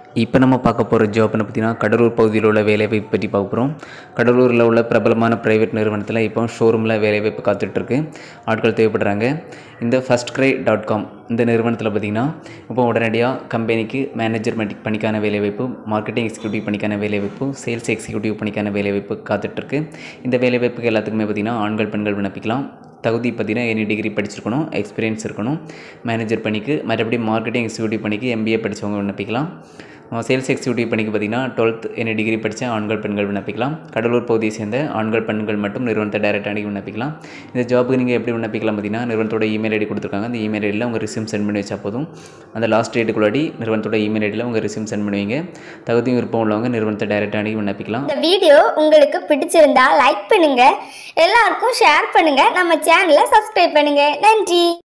இப்போ நம்ம பார்க்க போகிற ஜாப்னு பார்த்தீங்கன்னா கடலூர் பகுதியில் உள்ள வேலைவாய்ப்பு பற்றி பார்க்க போகிறோம் கடலூரில் உள்ள பிரபலமான ப்ரைவேட் நிறுவனத்தில் இப்போ ஷோரூமில் வேலைவாய்ப்பு காத்துட்ருக்கு ஆட்கள் தேவைப்படுறாங்க இந்த ஃபஸ்ட் கிரை டாட் காம் இந்த நிறுவனத்தில் பார்த்தீங்கன்னா இப்போ உடனடியாக கம்பெனிக்கு மேனேஜர் பணி பணிக்கான வேலைவாய்ப்பு மார்க்கெட்டிங் எக்ஸிக்யூட்டிவ் பணிக்கான வேலைவாய்ப்பு சேல்ஸ் எக்ஸிக்யூட்டிவ் பணிக்கான வேலைவாய்ப்பு காத்துட்ருக்கு இந்த வேலைவாய்ப்புக்கு எல்லாத்துக்குமே பார்த்தீங்கன்னா ஆண்கள் பெண்கள் விண்ணப்பிக்கலாம் தகுதி பார்த்தீங்கன்னா எனி டிகிரி படிச்சிருக்கணும் எக்ஸ்பீரியன்ஸ் இருக்கணும் மேனேஜர் பணிக்கு மறுபடியும் மார்க்கெட்டிங் எக்ஸிக்யூட்டிவ் பணிக்கு எம்பிஏ படித்தவங்க விண்ணப்பிக்கலாம் சேல்ஸ் எக்ஸிக்யூட்டிவ் பணிக்கு பார்த்தீங்கன்னா டுவெல்த் எனி டிகிரி படித்த ஆண்கள் பெண்கள் விண்ணப்பிக்கலாம் கடலூர் பகுதியை சேர்ந்த ஆண்கள் பெண்கள் மட்டும் நிறுவனத்தை டைரெக்டாக அணுகி விண்ணப்பிக்கலாம் இந்த ஜாபுக்கு நீங்கள் எப்படி விண்ணப்பிக்கலாம் பார்த்தீங்கன்னா நிறுவனத்தோட இமெயில் ஐடி கொடுத்துருக்காங்க அந்த இமெயில் ஐடியில் உங்கள் ரிசியூம் சென்ட் பண்ணி வச்சா போதும் அந்த லாஸ்ட் டேட்டுக்குள்ளாடி நிறுவனத்தோட இமெயில் ஐடியில் உங்கள் ரிசியூம் சென்ட் பண்ணுவீங்க தகுதியும் விருப்பம் உள்ளவங்க நிறுவனத்தை டைரெக்டாக அணுகி விண்ணப்பிக்கலாம் இந்த வீடியோ உங்களுக்கு பிடிச்சிருந்தா லைக் பண்ணுங்க எல்லாருக்கும் ஷேர் பண்ணுங்க நம்ம சேனலை சப்ஸ்கிரைப் பண்ணுங்க நன்றி